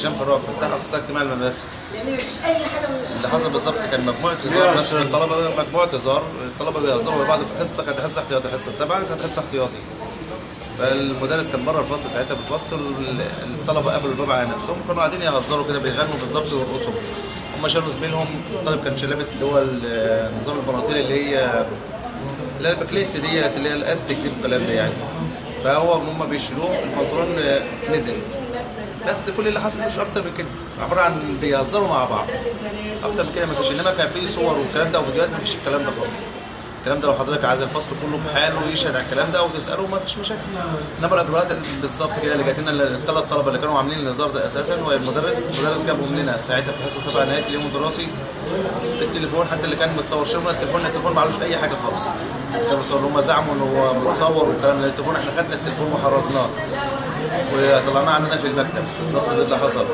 هشام فاروق فتح اخصائي اجتماعي المدرسه يعني مفيش اي حاجه من اللي حصل بالظبط كان مجموعه هزار بس من الطلبه مجموعه هزار الطلبه بيهزروا مع بعض في الحصه كانت حصه احتياطي الحصه السابعه كانت حصه احتياطي فالمدرس كان بره الفصل ساعتها بالفصل الطلبه قفلوا الباب على نفسهم كانوا قاعدين يهزروا كده بيغنوا بالظبط ويرقصوا هم شالوا زميلهم الطالب كانش لابس اللي هو ال- نظام البناطيل اللي هي اللي هي الباكليت ديت اللي هي الاستيك دي والكلام ده يعني فهو هم بيشيلوه البنطلون آه، نزل بس ده كل اللي حصل مش اكتر من كده عباره عن بيهزروا مع بعض اكتر من كده ما فيش انما كان في صور والكلام ده وفيديوهات ما فيش الكلام ده خالص الكلام ده لو حضرتك عايز الفصل كله بحاله ويشهد على الكلام ده وتساله ما فيش مشاكل انما الاجراءات بالظبط كده اللي جات لنا الثلاث طلبه اللي كانوا عاملين النظام ده اساسا والمدرس المدرس جابهم لنا ساعتها في الحصه السابعه نهايه اليوم الدراسي التليفون حتى اللي كان متصور شغلنا التليفون التليفون معلوش اي حاجه خالص كانوا بيصوروا هم زعموا ان هو متصور والكلام ده التليفون احنا خدنا التليفون وحرزناه وطلعناه عندنا في المكتب بالظبط ده اللي حصل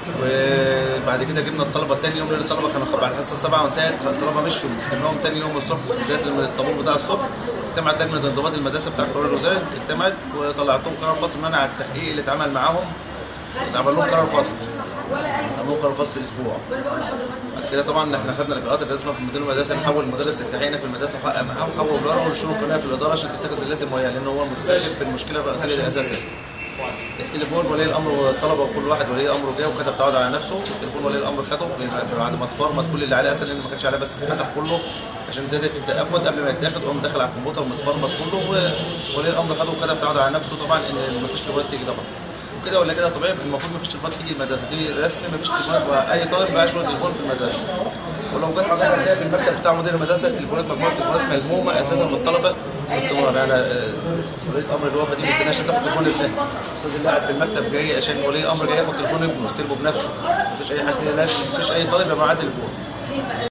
وبعد كده جبنا الطلبه تاني يوم لان الطلبه كانوا بعد الحصه السابعه وانتهت كان الطلبه مشوا جبنا لهم تاني يوم الصبح بدايه من الطابور بتاع الصبح اجتمعت لجنه انضباط المدرسه بتاع قرار الوزاره اجتمعت وطلعت لهم قرار فصل منع التحقيق اللي اتعمل معاهم اتعمل لهم قرار فصل ولا اي عملوا قرار فصل اسبوع وانا بقول لحضرتك بعد كده طبعا احنا خدنا الاجراءات اللازمه في مدير المدرسه نحول المدرس التحقيقنا في المدرسه وحقق معاه وحول الورقه ونشره قناه في الاداره عشان تتخذ اللازم وياه لان هو متسبب في المشكله الرئيسيه دي اساسا التليفون ولي الامر والطلبه وكل واحد ولي امره جه وكتب تعود على نفسه التليفون ولي الامر خده بعد ما اتفرمط كل اللي عليه اساسا لان ما كانش عليه بس اتفتح كله عشان زياده التاكد قبل ما يتاخد قام داخل على الكمبيوتر متفرمط كله وولي الامر خده وكتب تعود على نفسه طبعا ان ما فيش تليفونات تيجي طبعا وكده ولا كده طبيعي المفروض ما فيش تليفونات تيجي المدرسه دي رسمي ما فيش تليفونات واي طالب ما يبقاش له تليفون في المدرسه ولو جت حضرتك هتلاقي في المكتب بتاع مدير المدرسه التليفونات مجموعه تليفونات ملمومه اساسا من الطلبه باستمرار يعني آه، ولي امر الوفاه دي ما استناش تاخد تليفون ابنها الاستاذ اللي قاعد في المكتب جاي عشان ولي امر جاي ياخد تليفون ابنه يستلمه بنفسه مفيش اي حد لازم مفيش اي طالب يبقى معاه تليفون في